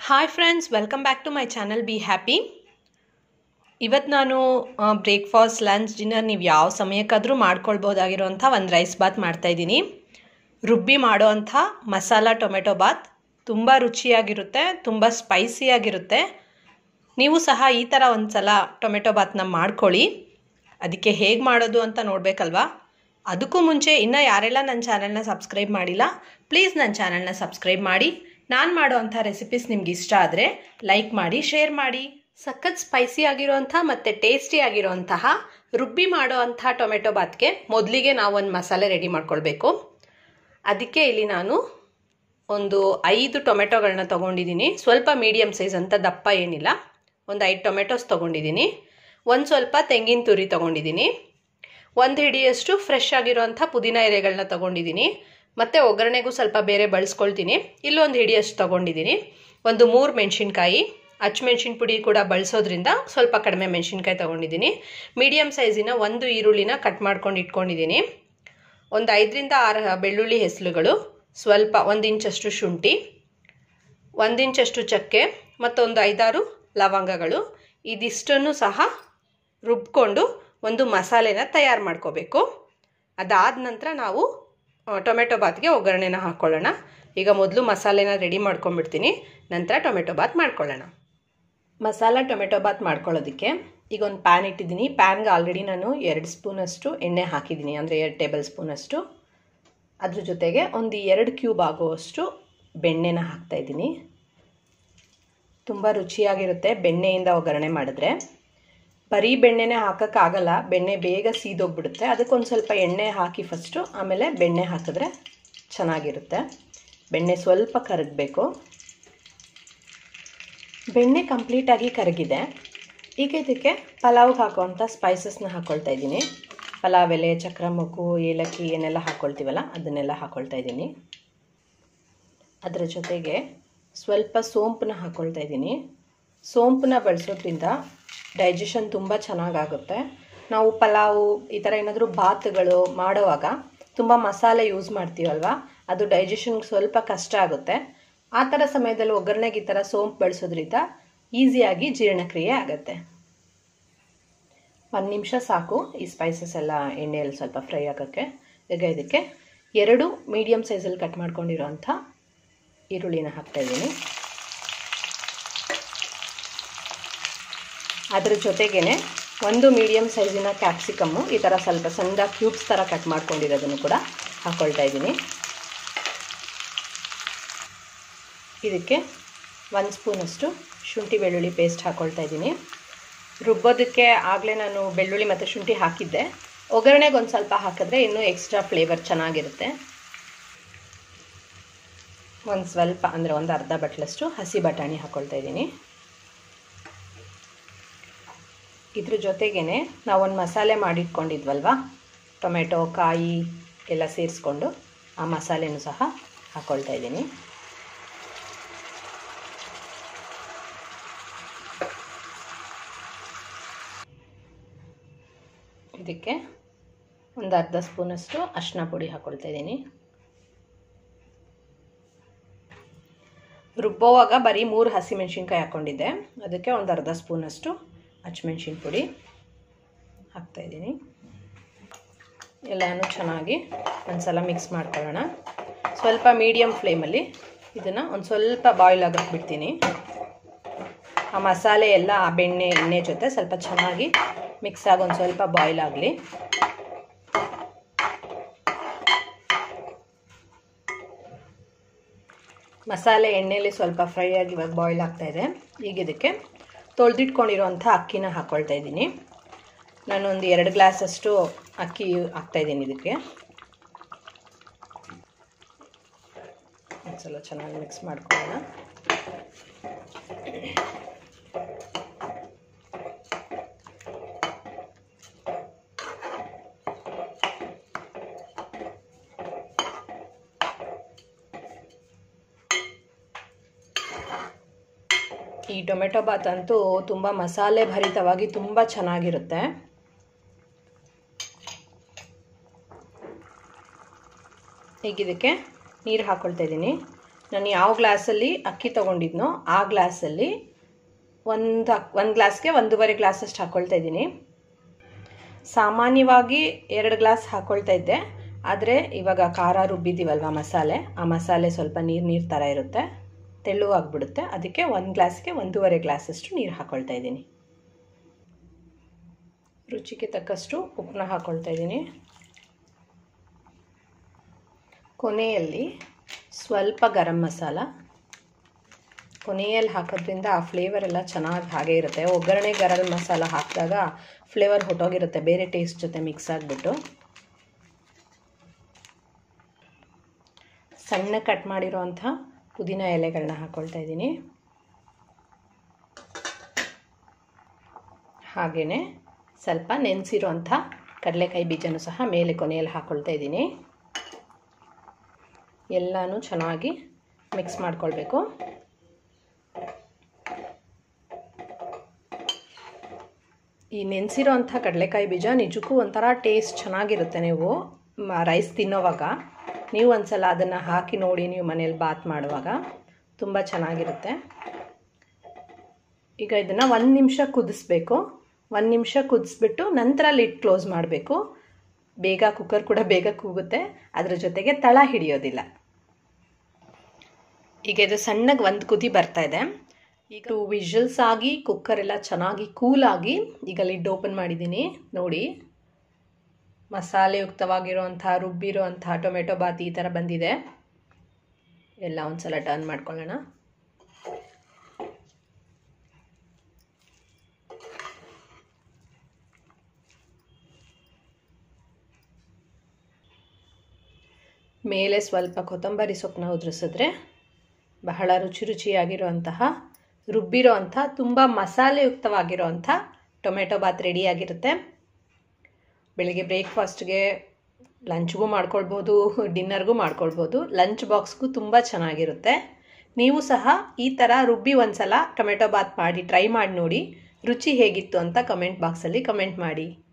hi friends welcome back to my channel be happy ಇವತ್ತು ನಾನು breakfast lunch dinner ನೀವು ಯಾವ ಸಮಯಕ್ಕಾದರೂ ಮಾಡ್ಕೊಳ್ಬೋದಾಗಿರೋಂಥ ಒಂದು ರೈಸ್ ಬಾತ್ ಮಾಡ್ತಾಯಿದ್ದೀನಿ ರುಬ್ಬಿ ಮಾಡೋ ಅಂಥ ಮಸಾಲ ಟೊಮೆಟೊ ಬಾತ್ ತುಂಬ ರುಚಿಯಾಗಿರುತ್ತೆ ತುಂಬ ಸ್ಪೈಸಿಯಾಗಿರುತ್ತೆ ನೀವು ಸಹ ಈ ಥರ ಒಂದು ಸಲ ಟೊಮೆಟೊ ಬಾತ್ನ ಮಾಡ್ಕೊಳ್ಳಿ ಅದಕ್ಕೆ ಹೇಗೆ ಮಾಡೋದು ಅಂತ ನೋಡಬೇಕಲ್ವಾ ಅದಕ್ಕೂ ಮುಂಚೆ ಇನ್ನೂ ಯಾರೆಲ್ಲ ನನ್ನ ಚಾನಲ್ನ ಸಬ್ಸ್ಕ್ರೈಬ್ ಮಾಡಿಲ್ಲ ಪ್ಲೀಸ್ ನನ್ನ ಚಾನಲ್ನ ಸಬ್ಸ್ಕ್ರೈಬ್ ಮಾಡಿ ನಾನು ಮಾಡೋವಂಥ ರೆಸಿಪೀಸ್ ನಿಮ್ಗೆ ಇಷ್ಟ ಆದರೆ ಲೈಕ್ ಮಾಡಿ ಶೇರ್ ಮಾಡಿ ಸಖತ್ ಸ್ಪೈಸಿ ಆಗಿರೋಂಥ ಮತ್ತು ಟೇಸ್ಟಿ ಆಗಿರೋಂತಹ ರುಬ್ಬಿ ಮಾಡೋ ಅಂಥ ಟೊಮೆಟೊ ಬಾತ್ಗೆ ಮೊದಲಿಗೆ ನಾವು ಒಂದು ಮಸಾಲೆ ರೆಡಿ ಮಾಡ್ಕೊಳ್ಬೇಕು ಅದಕ್ಕೆ ಇಲ್ಲಿ ನಾನು ಒಂದು ಐದು ಟೊಮೆಟೊಗಳನ್ನ ತೊಗೊಂಡಿದ್ದೀನಿ ಸ್ವಲ್ಪ ಮೀಡಿಯಮ್ ಸೈಜ್ ಅಂತ ದಪ್ಪ ಏನಿಲ್ಲ ಒಂದು ಐದು ಟೊಮೆಟೊಸ್ ತೊಗೊಂಡಿದ್ದೀನಿ ಒಂದು ಸ್ವಲ್ಪ ತೆಂಗಿನ ತುರಿ ತೊಗೊಂಡಿದ್ದೀನಿ ಒಂದು ಹಿಡಿಯಷ್ಟು ಫ್ರೆಶ್ ಆಗಿರೋಂಥ ಪುದೀನ ಎಲೆಗಳನ್ನ ತೊಗೊಂಡಿದ್ದೀನಿ ಮತ್ತು ಒಗ್ಗರಣೆಗೂ ಸ್ವಲ್ಪ ಬೇರೆ ಬಳಸ್ಕೊಳ್ತೀನಿ ಇಲ್ಲೊಂದು ಹಿಡಿಯಷ್ಟು ತೊಗೊಂಡಿದ್ದೀನಿ ಒಂದು ಮೂರು ಮೆಣಸಿನ್ಕಾಯಿ ಮೆಣಸಿನ ಪುಡಿ ಕೂಡ ಬಳಸೋದ್ರಿಂದ ಸ್ವಲ್ಪ ಕಡಿಮೆ ಮೆಣಸಿನ್ಕಾಯಿ ತೊಗೊಂಡಿದ್ದೀನಿ ಮೀಡಿಯಮ್ ಸೈಜಿನ ಒಂದು ಈರುಳ್ಳಿನ ಕಟ್ ಮಾಡ್ಕೊಂಡು ಇಟ್ಕೊಂಡಿದ್ದೀನಿ ಒಂದು ಐದರಿಂದ ಆರು ಬೆಳ್ಳುಳ್ಳಿ ಹೆಸರುಗಳು ಸ್ವಲ್ಪ ಒಂದು ಇಂಚಷ್ಟು ಶುಂಠಿ ಒಂದು ಇಂಚಷ್ಟು ಚಕ್ಕೆ ಮತ್ತೊಂದು ಐದಾರು ಲವಂಗಗಳು ಇದಿಷ್ಟನ್ನು ಸಹ ರುಬ್ಕೊಂಡು ಒಂದು ಮಸಾಲೆನ ತಯಾರು ಮಾಡ್ಕೋಬೇಕು ಅದಾದ ನಂತರ ನಾವು ಟೊಮೆಟೊ ಬಾತ್ಗೆ ಒಗ್ಗರಣೆನ ಹಾಕ್ಕೊಳ್ಳೋಣ ಈಗ ಮೊದಲು ಮಸಾಲೆನ ರೆಡಿ ಮಾಡ್ಕೊಂಬಿಡ್ತೀನಿ ನಂತರ ಟೊಮೆಟೊ ಬಾತ್ ಮಾಡ್ಕೊಳ್ಳೋಣ ಮಸಾಲ ಟೊಮೆಟೊ ಬಾತ್ ಮಾಡ್ಕೊಳ್ಳೋದಕ್ಕೆ ಈಗ ಒಂದು ಪ್ಯಾನ್ ಇಟ್ಟಿದ್ದೀನಿ ಪ್ಯಾನ್ಗೆ ಆಲ್ರೆಡಿ ನಾನು ಎರಡು ಸ್ಪೂನಷ್ಟು ಎಣ್ಣೆ ಹಾಕಿದ್ದೀನಿ ಅಂದರೆ ಎರಡು ಟೇಬಲ್ ಸ್ಪೂನಷ್ಟು ಅದ್ರ ಜೊತೆಗೆ ಒಂದು ಎರಡು ಕ್ಯೂಬ್ ಆಗುವಷ್ಟು ಬೆಣ್ಣೆನ ಹಾಕ್ತಾಯಿದ್ದೀನಿ ತುಂಬ ರುಚಿಯಾಗಿರುತ್ತೆ ಬೆಣ್ಣೆಯಿಂದ ಒಗ್ಗರಣೆ ಮಾಡಿದ್ರೆ ಬರೀ ಬೆಣ್ಣೆನೇ ಹಾಕೋಕ್ಕಾಗಲ್ಲ ಬೆಣ್ಣೆ ಬೇಗ ಸೀದೋಗ್ಬಿಡುತ್ತೆ ಅದಕ್ಕೊಂದು ಸ್ವಲ್ಪ ಎಣ್ಣೆ ಹಾಕಿ ಫಸ್ಟು ಆಮೇಲೆ ಬೆಣ್ಣೆ ಹಾಕಿದ್ರೆ ಚೆನ್ನಾಗಿರುತ್ತೆ ಬೆಣ್ಣೆ ಸ್ವಲ್ಪ ಕರಗಬೇಕು ಬೆಣ್ಣೆ ಕಂಪ್ಲೀಟಾಗಿ ಕರಗಿದೆ ಈಗ ಇದಕ್ಕೆ ಪಲಾವ್ಗೆ ಹಾಕೋವಂಥ ಸ್ಪೈಸಸ್ನ ಹಾಕ್ಕೊಳ್ತಾ ಇದ್ದೀನಿ ಪಲಾವ್ ಎಲೆ ಚಕ್ರಮುಕ್ಕು ಏಲಕ್ಕಿ ಏನೆಲ್ಲ ಹಾಕ್ಕೊಳ್ತೀವಲ್ಲ ಅದನ್ನೆಲ್ಲ ಹಾಕ್ಕೊಳ್ತಾ ಇದ್ದೀನಿ ಅದರ ಜೊತೆಗೆ ಸ್ವಲ್ಪ ಸೋಂಪನ್ನ ಹಾಕ್ಕೊಳ್ತಾ ಇದ್ದೀನಿ ಸೋಂಪನ್ನ ಬಳಸೋದ್ರಿಂದ ಡೈಜೆಷನ್ ತುಂಬ ಚೆನ್ನಾಗಾಗುತ್ತೆ ನಾವು ಪಲಾವು ಈ ಥರ ಏನಾದರೂ ಬಾತ್ಗಳು ಮಾಡುವಾಗ ತುಂಬ ಮಸಾಲೆ ಯೂಸ್ ಮಾಡ್ತೀವಲ್ವ ಅದು ಡೈಜೆಷನ್ಗೆ ಸ್ವಲ್ಪ ಕಷ್ಟ ಆಗುತ್ತೆ ಆ ಥರ ಸಮಯದಲ್ಲಿ ಒಗ್ಗರಣೆಗೆ ಈ ಥರ ಸೋಂಪು ಬಳಸೋದ್ರಿಂದ ಈಸಿಯಾಗಿ ಜೀರ್ಣಕ್ರಿಯೆ ಆಗುತ್ತೆ ಒಂದು ನಿಮಿಷ ಸಾಕು ಈ ಸ್ಪೈಸಸ್ ಎಲ್ಲ ಎಣ್ಣೆಯಲ್ಲಿ ಸ್ವಲ್ಪ ಫ್ರೈ ಆಗೋಕ್ಕೆ ಈಗ ಇದಕ್ಕೆ ಎರಡು ಮೀಡಿಯಮ್ ಸೈಜಲ್ಲಿ ಕಟ್ ಮಾಡ್ಕೊಂಡಿರೋಂಥ ಈರುಳ್ಳಿನ ಹಾಕ್ತಾಯಿದ್ದೀನಿ ಅದ್ರ ಜೊತೆಗೇ ಒಂದು ಮೀಡಿಯಮ್ ಸೈಜಿನ ಕ್ಯಾಪ್ಸಿಕಮ್ಮು ಈ ಥರ ಸ್ವಲ್ಪ ಸಣ್ಣ ಕ್ಯೂಬ್ಸ್ ಥರ ಕಟ್ ಮಾಡ್ಕೊಂಡಿರೋದನ್ನು ಕೂಡ ಹಾಕ್ಕೊಳ್ತಾ ಇದ್ದೀನಿ ಇದಕ್ಕೆ ಒಂದು ಸ್ಪೂನಷ್ಟು ಶುಂಠಿ ಬೆಳ್ಳುಳ್ಳಿ ಪೇಸ್ಟ್ ಹಾಕ್ಕೊಳ್ತಾ ಇದ್ದೀನಿ ರುಬ್ಬೋದಕ್ಕೆ ಆಗಲೇ ನಾನು ಬೆಳ್ಳುಳ್ಳಿ ಮತ್ತು ಶುಂಠಿ ಹಾಕಿದ್ದೆ ಒಗ್ಗರಣೆಗೆ ಒಂದು ಸ್ವಲ್ಪ ಹಾಕಿದ್ರೆ ಇನ್ನೂ ಎಕ್ಸ್ಟ್ರಾ ಫ್ಲೇವರ್ ಚೆನ್ನಾಗಿರುತ್ತೆ ಒಂದು ಸ್ವಲ್ಪ ಅಂದರೆ ಒಂದು ಅರ್ಧ ಬಟ್ಲಷ್ಟು ಹಸಿ ಬಟಾಣಿ ಹಾಕ್ಕೊಳ್ತಾ ಇದ್ದೀನಿ ಇದ್ರ ಜೊತೆಗೇ ನಾವೊಂದು ಮಸಾಲೆ ಮಾಡಿಟ್ಕೊಂಡಿದ್ವಲ್ವ ಟೊಮೆಟೊ ಕಾಯಿ ಎಲ್ಲ ಸೇರಿಸ್ಕೊಂಡು ಆ ಮಸಾಲೆನೂ ಸಹ ಹಾಕ್ಕೊಳ್ತಾ ಇದ್ದೀನಿ ಇದಕ್ಕೆ ಒಂದು ಅರ್ಧ ಸ್ಪೂನಷ್ಟು ಅರಿಶಿನ ಪುಡಿ ಹಾಕ್ಕೊಳ್ತಾ ಇದ್ದೀನಿ ರುಬ್ಬೋವಾಗ ಬರೀ ಮೂರು ಹಸಿಮೆಣ್ಸಿನ್ಕಾಯಿ ಹಾಕ್ಕೊಂಡಿದ್ದೆ ಅದಕ್ಕೆ ಒಂದು ಅರ್ಧ ಸ್ಪೂನಷ್ಟು ಹಚ್ಮೆಣ್ಸಿನ ಪುಡಿ ಹಾಕ್ತಾಯಿದ್ದೀನಿ ಎಲ್ಲನೂ ಚೆನ್ನಾಗಿ ಒಂದು ಸಲ ಮಿಕ್ಸ್ ಮಾಡ್ಕೊಳ್ಳೋಣ ಸ್ವಲ್ಪ ಮೀಡಿಯಮ್ ಫ್ಲೇಮಲ್ಲಿ ಇದನ್ನು ಒಂದು ಸ್ವಲ್ಪ ಬಾಯ್ಲ್ ಆಗೋಕ್ಕೆ ಬಿಡ್ತೀನಿ ಆ ಮಸಾಲೆ ಎಲ್ಲ ಆ ಬೆಣ್ಣೆ ಎಣ್ಣೆ ಜೊತೆ ಸ್ವಲ್ಪ ಚೆನ್ನಾಗಿ ಮಿಕ್ಸ್ ಆಗಿ ಒಂದು ಸ್ವಲ್ಪ ಬಾಯ್ಲ್ ಆಗಲಿ ಮಸಾಲೆ ಎಣ್ಣೆಯಲ್ಲಿ ಸ್ವಲ್ಪ ಫ್ರೈ ಆಗಿ ಇವಾಗ ಬಾಯ್ಲ್ ಆಗ್ತಾಯಿದೆ ಈಗ ಇದಕ್ಕೆ ತೊಳೆದಿಟ್ಕೊಂಡಿರೋಂಥ ಅಕ್ಕಿನ ಹಾಕ್ಕೊಳ್ತಾ ಇದ್ದೀನಿ ನಾನೊಂದು ಎರಡು ಗ್ಲಾಸಷ್ಟು ಅಕ್ಕಿ ಹಾಕ್ತಾಯಿದ್ದೀನಿ ಇದಕ್ಕೆ ಒಂದ್ಸಲ ಚೆನ್ನಾಗಿ ಮಿಕ್ಸ್ ಮಾಡ್ಕೊಳ್ಳೋಣ ಈ ಟೊಮೆಟೊ ಬಾತ್ ಅಂತೂ ತುಂಬ ಮಸಾಲೆ ಭರಿತವಾಗಿ ತುಂಬ ಚೆನ್ನಾಗಿರುತ್ತೆ ಈಗ ಇದಕ್ಕೆ ನೀರು ಹಾಕ್ಕೊಳ್ತಾ ಇದ್ದೀನಿ ನಾನು ಯಾವ ಗ್ಲಾಸಲ್ಲಿ ಅಕ್ಕಿ ತೊಗೊಂಡಿದ್ನೋ ಆ ಗ್ಲಾಸಲ್ಲಿ ಒಂದು ಒಂದು ಗ್ಲಾಸ್ಗೆ ಒಂದೂವರೆ ಗ್ಲಾಸಷ್ಟು ಹಾಕ್ಕೊಳ್ತಾ ಇದ್ದೀನಿ ಸಾಮಾನ್ಯವಾಗಿ ಎರಡು ಗ್ಲಾಸ್ ಹಾಕ್ಕೊಳ್ತಾ ಇದ್ದೆ ಆದರೆ ಇವಾಗ ಖಾರ ರುಬ್ಬಿದ್ದೀವಲ್ವ ಮಸಾಲೆ ಆ ಮಸಾಲೆ ಸ್ವಲ್ಪ ನೀರು ನೀರು ಥರ ಇರುತ್ತೆ ತೆಳ್ಳುವಾಗಿಬಿಡುತ್ತೆ ಅದಕ್ಕೆ ಒಂದು ಗ್ಲಾಸ್ಗೆ ಒಂದೂವರೆ ಗ್ಲಾಸಷ್ಟು ನೀರು ಹಾಕ್ಕೊಳ್ತಾ ಇದ್ದೀನಿ ರುಚಿಗೆ ತಕ್ಕಷ್ಟು ಉಪ್ಪನ್ನ ಹಾಕ್ಕೊಳ್ತಾ ಇದ್ದೀನಿ ಕೊನೆಯಲ್ಲಿ ಸ್ವಲ್ಪ ಗರಂ ಮಸಾಲ ಕೊನೆಯಲ್ಲಿ ಹಾಕೋದ್ರಿಂದ ಆ ಫ್ಲೇವರ್ ಎಲ್ಲ ಚೆನ್ನಾಗಿ ಹಾಗೆ ಇರುತ್ತೆ ಒಗ್ಗರಣೆ ಗರಂ ಮಸಾಲ ಹಾಕಿದಾಗ ಫ್ಲೇವರ್ ಹೊಟ್ಟೋಗಿರುತ್ತೆ ಬೇರೆ ಟೇಸ್ಟ್ ಜೊತೆ ಮಿಕ್ಸ್ ಆಗಿಬಿಟ್ಟು ಸಣ್ಣ ಕಟ್ ಮಾಡಿರೋಂಥ ಪುದೀನ ಎಲೆಗಳನ್ನ ಹಾಕ್ಕೊಳ್ತಾ ಇದ್ದೀನಿ ಹಾಗೆಯೇ ಸ್ವಲ್ಪ ನೆನೆಸಿರೋಂಥ ಕಡಲೆಕಾಯಿ ಬೀಜನೂ ಸಹ ಮೇಲೆ ಕೊನೆಯಲ್ಲಿ ಹಾಕ್ಕೊಳ್ತಾ ಇದ್ದೀನಿ ಎಲ್ಲನೂ ಚೆನ್ನಾಗಿ ಮಿಕ್ಸ್ ಮಾಡ್ಕೊಳ್ಬೇಕು ಈ ನೆನೆಸಿರೋ ಅಂಥ ಕಡಲೆಕಾಯಿ ಬೀಜ ನಿಜಕ್ಕೂ ಒಂಥರ ಟೇಸ್ಟ್ ಚೆನ್ನಾಗಿರುತ್ತೆ ನೀವು ರೈಸ್ ತಿನ್ನೋವಾಗ ನೀವು ಒಂದ್ಸಲ ಅದನ್ನು ಹಾಕಿ ನೋಡಿ ನೀವು ಮನೇಲಿ ಬಾತ್ ಮಾಡುವಾಗ ತುಂಬ ಚೆನ್ನಾಗಿರುತ್ತೆ ಈಗ ಇದನ್ನು ಒಂದು ನಿಮಿಷ ಕುದಿಸ್ಬೇಕು ಒಂದು ನಿಮಿಷ ಕುದಿಸ್ಬಿಟ್ಟು ನಂತರ ಲಿಡ್ ಕ್ಲೋಸ್ ಮಾಡಬೇಕು ಬೇಗ ಕುಕ್ಕರ್ ಕೂಡ ಬೇಗ ಕೂಗುತ್ತೆ ಅದ್ರ ಜೊತೆಗೆ ತಳ ಹಿಡಿಯೋದಿಲ್ಲ ಈಗ ಇದು ಸಣ್ಣಗೆ ಒಂದು ಕುದಿ ಬರ್ತಾ ಇದೆ ಈಗ ಟು ವಿಷಲ್ಸ್ ಆಗಿ ಕುಕ್ಕರ್ ಎಲ್ಲ ಚೆನ್ನಾಗಿ ಕೂಲಾಗಿ ಈಗ ಲಿಡ್ ಓಪನ್ ಮಾಡಿದ್ದೀನಿ ನೋಡಿ ಮಸಾಲೆಯುಕ್ತವಾಗಿರೋಂಥ ರುಬ್ಬಿರೋಂಥ ಟೊಮೆಟೊ ಬಾತ್ ಈ ಥರ ಬಂದಿದೆ ಎಲ್ಲ ಒಂದು ಸಲ ಟರ್ನ್ ಮಾಡ್ಕೊಳ್ಳೋಣ ಮೇಲೆ ಸ್ವಲ್ಪ ಕೊತ್ತಂಬರಿ ಸೊಪ್ಪನ್ನ ಉದುರಿಸಿದ್ರೆ ಬಹಳ ರುಚಿ ರುಚಿಯಾಗಿರುವಂತಹ ರುಬ್ಬಿರೋ ಅಂಥ ತುಂಬ ಮಸಾಲೆಯುಕ್ತವಾಗಿರೋವಂಥ ಟೊಮೆಟೊ ಬಾತ್ ರೆಡಿಯಾಗಿರುತ್ತೆ ಬೆಳಿಗ್ಗೆ ಬ್ರೇಕ್ಫಾಸ್ಟ್ಗೆ ಲಂಚ್ಗೂ ಮಾಡ್ಕೊಳ್ಬೋದು ಡಿನ್ನರ್ಗೂ ಮಾಡ್ಕೊಳ್ಬೋದು ಲಂಚ್ ಬಾಕ್ಸ್ಗೂ ತುಂಬ ಚೆನ್ನಾಗಿರುತ್ತೆ ನೀವು ಸಹ ಈ ಥರ ರುಬ್ಬಿ ಒಂದ್ಸಲ ಟೊಮೆಟೊ ಬಾತ್ ಮಾಡಿ ಟ್ರೈ ಮಾಡಿ ನೋಡಿ ರುಚಿ ಹೇಗಿತ್ತು ಅಂತ ಕಮೆಂಟ್ ಬಾಕ್ಸಲ್ಲಿ ಕಮೆಂಟ್ ಮಾಡಿ